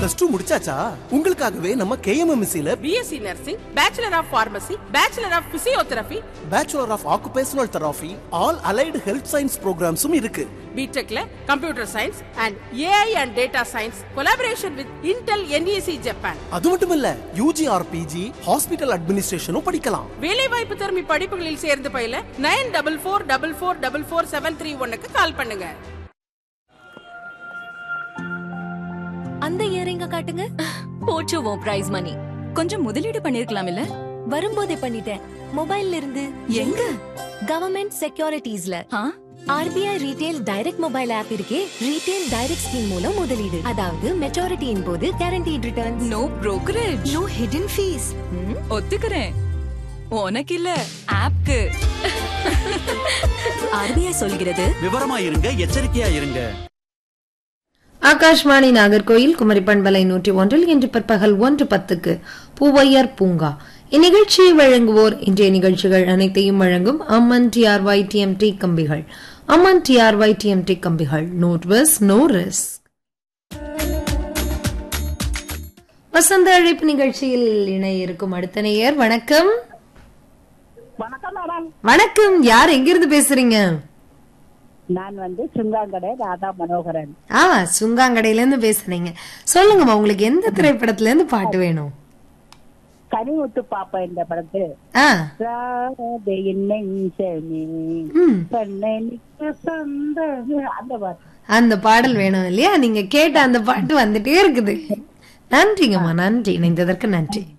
Plus two முடிச்சாச்சா உங்களுக்காகவே நம்ம கேஎம்எம்சில BSc nursing bachelor of pharmacy bachelor of physiotherapy bachelor of occupational therapy all allied health science ப்ரோக்ராம்ஸும் இருக்கு பிடெக்ல computer science and AI and data science collaboration with Intel NEC Japan அது மட்டும் இல்ல யூஜி ஆர் பிஜி ஹாஸ்பிட்டல் அட்மினிஸ்ட்ரேஷனும் படிக்கலாம் வேலைவாய்ப்பு திறமை படிப்புகளில் சேர்ந்து பயில nine double four double four double four seven three ஒன்னுக்கு கால் பண்ணுங்க அந்த இயரிங்க காட்டுங்க போச்சு உன் பிரைஸ் மணி கொஞ்சம் முதலீடு பண்ணிருக்கலாம் இல்ல வரும்போதே பண்ணிட்டேன் மொபைல்ல இருந்து எங்க கவர்மெண்ட் செக்யூரிட்டிஸ்ல ஆ? RBI retail direct mobile app இருக்கே ரீடெயில் டைரக்ட் ஸ்கீம் மூலம் முதலீடு அதாவது மெச்சூரிட்டியின் போது guaranteed returns no brokerage no hidden fees ம், ஒத்துக்கிறேன் உனக்கு இல்ல ஆப்க்கு ஆர்பிஐ சொல்கிறது விவரமா இருங்க எச்சரிக்கையா இருங்க ஆகாஷ்வாணி நாகர்கோயில் குமரி பண்பலை நூற்றி ஒன்றில் இன்று பிற்பகல் ஒன்று பத்துக்கு பூவையர் பூங்கா இந்நிகழ்ச்சியை வழங்குவோர் இன்றைய நிகழ்ச்சிகள் அனைத்தையும் வழங்கும் அம்மன் டிஆர்ஒய் டிஎம்டி கம்பிகள் அம்மன் டிஆர்ஒய் டிஎம்டி கம்பிகள் நோட் பஸ் நோ ரிஸ்க் வசந்த அழைப்பு நிகழ்ச்சியில் இணைய இருக்கும் அடுத்த நேயர் வணக்கம் வணக்கம் மேடம் வணக்கம் யார் எங்கிருந்து பேசுறீங்க நான் வந்து சுங்காங்கடை ராதா மனோகரன் ஆ சுங்காங்கடையில இருந்து பேசுறீங்க சொல்லுங்கம்மா உங்களுக்கு எந்த திரைப்படத்துல இருந்து பாட்டு வேணும் கனிமுத்து பாப்பா இந்த படத்து ஆ ராதையின் நெஞ்சமே ம் கண்ணனுக்கு சொந்தமே அந்த பாட்டு அந்த பாடல் வேணும் இல்லையா நீங்க கேட்ட அந்த பாட்டு வந்துட்டே இருக்குது நன்றிங்கம்மா நன்றி இணைந்ததற்கு நன்றி